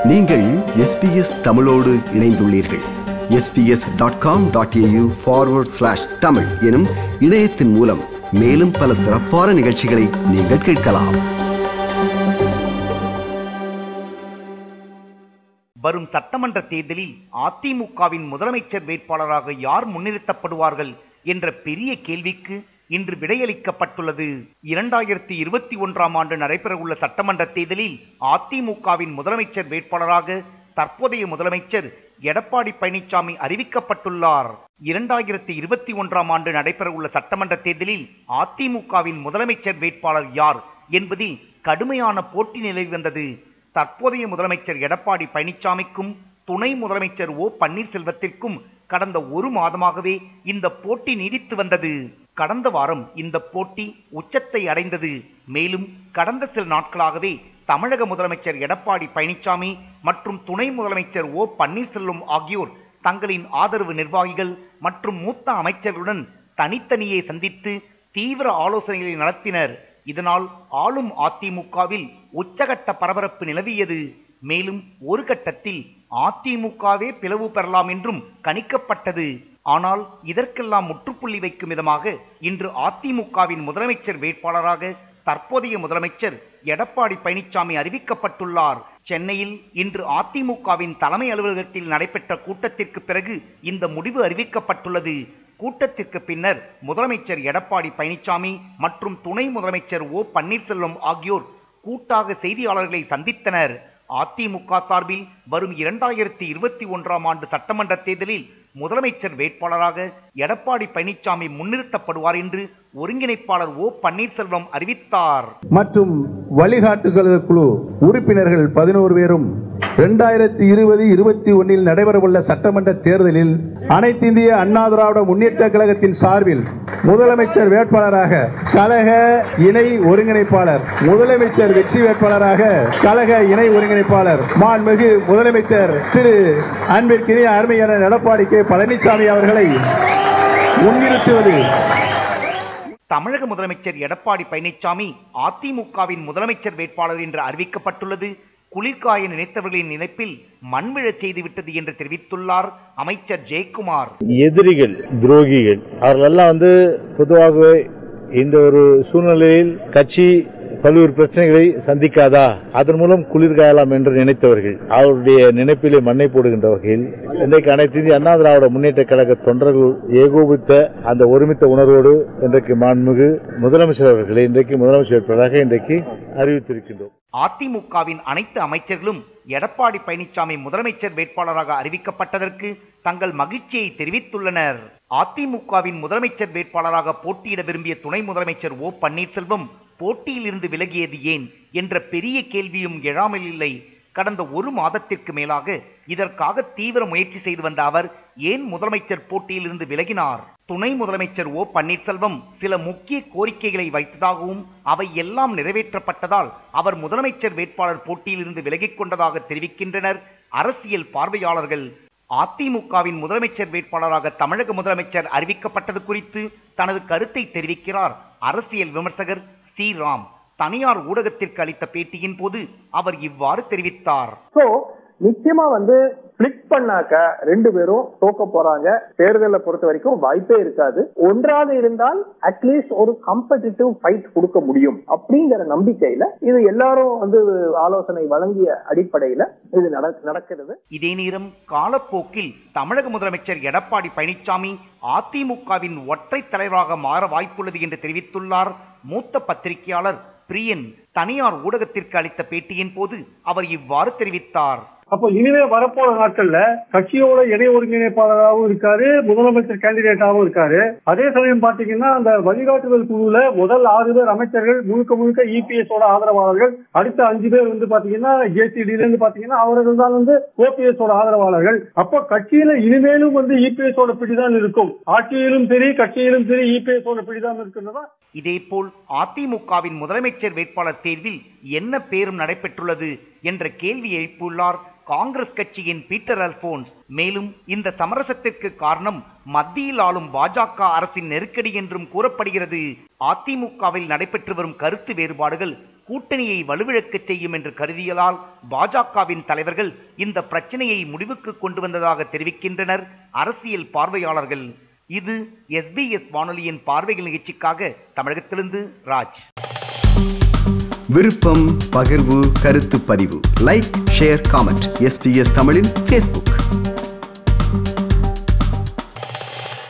நீங்கள் எஸ்பிஎஸ் தமிழோடு இணைந்துள்ளீர்கள் SBS dot com dot AU forward slash Tamil எனும் இணையத்தின் மூலம் மேலும் பல சிறப்பான நிகழ்ச்சிகளை நீங்கள் கேட்கலாம் வரும் சட்டமன்ற தேர்தலில் அதிமுகவின் முதலமைச்சர் வேட்பாளராக யார் முன்னிறுத்தப்படுவார்கள் என்ற பெரிய கேள்விக்கு இன்று விடையளிக்கப்பட்டுள்ளது இரண்டாயிரத்தி இருபத்தி ஒன்றாம் ஆண்டு நடைபெறவுள்ள சட்டமன்ற தேர்தலில் அதிமுகவின் முதலமைச்சர் வேட்பாளராக தற்போதைய முதலமைச்சர் எடப்பாடி பழனிசாமி அறிவிக்கப்பட்டுள்ளார் இரண்டாயிரத்தி இருபத்தி ஒன்றாம் ஆண்டு நடைபெறவுள்ள சட்டமன்ற தேர்தலில் அதிமுகவின் முதலமைச்சர் வேட்பாளர் யார் என்பதில் கடுமையான போட்டி நிலவி வந்தது தற்போதைய முதலமைச்சர் எடப்பாடி பழனிசாமிக்கும் துணை முதலமைச்சர் ஓ பன்னீர்செல்வத்திற்கும் கடந்த ஒரு மாதமாகவே இந்த போட்டி நீடித்து வந்தது கடந்த வாரம் இந்த போட்டி உச்சத்தை அடைந்தது மேலும் கடந்த சில நாட்களாகவே தமிழக முதலமைச்சர் எடப்பாடி பழனிசாமி மற்றும் துணை முதலமைச்சர் ஓ பன்னீர்செல்வம் ஆகியோர் தங்களின் ஆதரவு நிர்வாகிகள் மற்றும் மூத்த அமைச்சர்களுடன் தனித்தனியே சந்தித்து தீவிர ஆலோசனைகளை நடத்தினர் இதனால் ஆளும் அதிமுகவில் உச்சகட்ட பரபரப்பு நிலவியது மேலும் ஒரு கட்டத்தில் அதிமுகவே பிளவு பெறலாம் என்றும் கணிக்கப்பட்டது ஆனால் இதற்கெல்லாம் முற்றுப்புள்ளி வைக்கும் விதமாக இன்று அதிமுகவின் முதலமைச்சர் வேட்பாளராக தற்போதைய முதலமைச்சர் எடப்பாடி பழனிசாமி அறிவிக்கப்பட்டுள்ளார் சென்னையில் இன்று அதிமுகவின் தலைமை அலுவலகத்தில் நடைபெற்ற கூட்டத்திற்கு பிறகு இந்த முடிவு அறிவிக்கப்பட்டுள்ளது கூட்டத்திற்கு பின்னர் முதலமைச்சர் எடப்பாடி பழனிசாமி மற்றும் துணை முதலமைச்சர் ஓ பன்னீர்செல்வம் ஆகியோர் கூட்டாக செய்தியாளர்களை சந்தித்தனர் அதிமுக சார்பில் வரும் இரண்டாயிரத்தி இருபத்தி ஒன்றாம் ஆண்டு சட்டமன்ற தேர்தலில் முதலமைச்சர் வேட்பாளராக எடப்பாடி பழனிசாமி முன்னிறுத்தப்படுவார் என்று ஒருங்கிணைப்பாளர் ஓ பன்னீர்செல்வம் அறிவித்தார் மற்றும் வழிகாட்டுதல் குழு உறுப்பினர்கள் பதினோரு பேரும் இரண்டாயிரத்தி இருபது இருபத்தி ஒன்னில் நடைபெறவுள்ள சட்டமன்ற தேர்தலில் அனைத்து இந்திய அண்ணா திராவிட முன்னேற்ற கழகத்தின் சார்பில் முதலமைச்சர் வேட்பாளராக கழக இணை ஒருங்கிணைப்பாளர் முதலமைச்சர் வெற்றி வேட்பாளராக கழக இணை ஒருங்கிணைப்பாளர் மாண்புமிகு முதலமைச்சர் திரு அன்பிற்கினிய அருமையான எடப்பாடி கே பழனிசாமி அவர்களை முன்னிறுத்துவது தமிழக முதலமைச்சர் எடப்பாடி பழனிசாமி அதிமுகவின் முதலமைச்சர் வேட்பாளர் என்று அறிவிக்கப்பட்டுள்ளது குளிர்காய நினைத்தவர்களின் நினைப்பில் மண்விழச் செய்துவிட்டது என்று தெரிவித்துள்ளார் அமைச்சர் ஜெயக்குமார் எதிரிகள் துரோகிகள் அவர்களெல்லாம் வந்து பொதுவாகவே இந்த ஒரு சூழ்நிலையில் கட்சி பல்வேறு பிரச்சனைகளை சந்திக்காதா அதன் மூலம் குளிர்காயலாம் என்று நினைத்தவர்கள் அவருடைய நினைப்பிலே மண்ணை போடுகின்ற வகையில் இன்றைக்கு அனைத்து இந்திய அண்ணா திராவிட முன்னேற்ற கழக தொண்டர்கள் ஏகோபித்த அந்த ஒருமித்த உணர்வோடு இன்றைக்கு மாண்புமிகு முதலமைச்சர் அவர்களை இன்றைக்கு முதலமைச்சர் வேட்பாளராக இன்றைக்கு அறிவித்திருக்கின்றோம் அதிமுகவின் அனைத்து அமைச்சர்களும் எடப்பாடி பழனிசாமி முதலமைச்சர் வேட்பாளராக அறிவிக்கப்பட்டதற்கு தங்கள் மகிழ்ச்சியை தெரிவித்துள்ளனர் அதிமுகவின் முதலமைச்சர் வேட்பாளராக போட்டியிட விரும்பிய துணை முதலமைச்சர் ஓ பன்னீர்செல்வம் போட்டியில் இருந்து விலகியது ஏன் என்ற பெரிய கேள்வியும் எழாமல் இல்லை கடந்த ஒரு மாதத்திற்கு மேலாக இதற்காக தீவிர முயற்சி செய்து வந்த அவர் ஏன் முதலமைச்சர் போட்டியிலிருந்து விலகினார் துணை முதலமைச்சர் ஓ பன்னீர்செல்வம் சில முக்கிய கோரிக்கைகளை வைத்ததாகவும் அவை எல்லாம் நிறைவேற்றப்பட்டதால் அவர் முதலமைச்சர் வேட்பாளர் போட்டியிலிருந்து விலகிக் கொண்டதாக தெரிவிக்கின்றனர் அரசியல் பார்வையாளர்கள் அதிமுகவின் முதலமைச்சர் வேட்பாளராக தமிழக முதலமைச்சர் அறிவிக்கப்பட்டது குறித்து தனது கருத்தை தெரிவிக்கிறார் அரசியல் விமர்சகர் சி ராம் தனியார் ஊடகத்திற்கு அளித்த பேட்டியின் போது அவர் இவ்வாறு தெரிவித்தார் சோ நிச்சயமா வந்து பிளிக் பண்ணாக்க ரெண்டு பேரும் தோக்க போறாங்க தேர்தலை பொறுத்த வரைக்கும் வாய்ப்பே இருக்காது ஒன்றாக இருந்தால் அட்லீஸ்ட் ஒரு கம்படிட்டிவ் ஃபைட் கொடுக்க முடியும் அப்படிங்கிற நம்பிக்கையில இது எல்லாரும் வந்து ஆலோசனை வழங்கிய அடிப்படையில இது நட- நடக்கிறது இதே நேரம் காலப்போக்கில் தமிழக முதலமைச்சர் எடப்பாடி பழனிசாமி அதிமுகவின் ஒற்றை தலைவராக மாற வாய்ப்புள்ளது என்று தெரிவித்துள்ளார் மூத்த பத்திரிகையாளர் பிரியன் தனியார் ஊடகத்திற்கு அளித்த பேட்டியின் போது அவர் இவ்வாறு தெரிவித்தார் அப்போ இனிமே வரப்போற நாட்கள்ல கட்சியோட இணை ஒருங்கிணைப்பாளராகவும் இருக்காரு முதலமைச்சர் கேண்டிடேட்டாகவும் இருக்காரு அதே சமயம் பாத்தீங்கன்னா அந்த வழிகாட்டுதல் குழுல முதல் ஆறு பேர் அமைச்சர்கள் முழுக்க முழுக்க இபிஎஸ் ஓட ஆதரவாளர்கள் அடுத்த அஞ்சு பேர் வந்து பாத்தீங்கன்னா ஜேசிடில இருந்து பாத்தீங்கன்னா அவர்கள் தான் வந்து ஓபிஎஸ் ஓட ஆதரவாளர்கள் அப்போ கட்சியில இனிமேலும் வந்து இபிஎஸ் ஓட பிடிதான் இருக்கும் ஆட்சியிலும் சரி கட்சியிலும் சரி இபிஎஸ் ஓட பிடிதான் இருக்குன்றதா இதேபோல் அதிமுகவின் முதலமைச்சர் வேட்பாளர் தேர்வில் என்ன பேரும் நடைபெற்றுள்ளது என்ற கேள்வி எழுப்பியுள்ளார் காங்கிரஸ் கட்சியின் பீட்டர் அல்போன்ஸ் மேலும் இந்த சமரசத்திற்கு காரணம் மத்தியில் ஆளும் பாஜக அரசின் நெருக்கடி என்றும் கூறப்படுகிறது அதிமுகவில் நடைபெற்று வரும் கருத்து வேறுபாடுகள் கூட்டணியை வலுவிழக்கச் செய்யும் என்று கருதியதால் பாஜகவின் தலைவர்கள் இந்த பிரச்சனையை முடிவுக்கு கொண்டு வந்ததாக தெரிவிக்கின்றனர் அரசியல் பார்வையாளர்கள் இது எஸ்பிஎஸ் வானொலியின் பார்வைகள் நிகழ்ச்சிக்காக தமிழகத்திலிருந்து ராஜ் விருப்பம் பகிர்வு கருத்து பதிவு லைக் ஷேர் காமெண்ட் எஸ்பிஎஸ் தமிழின் ஃபேஸ்புக்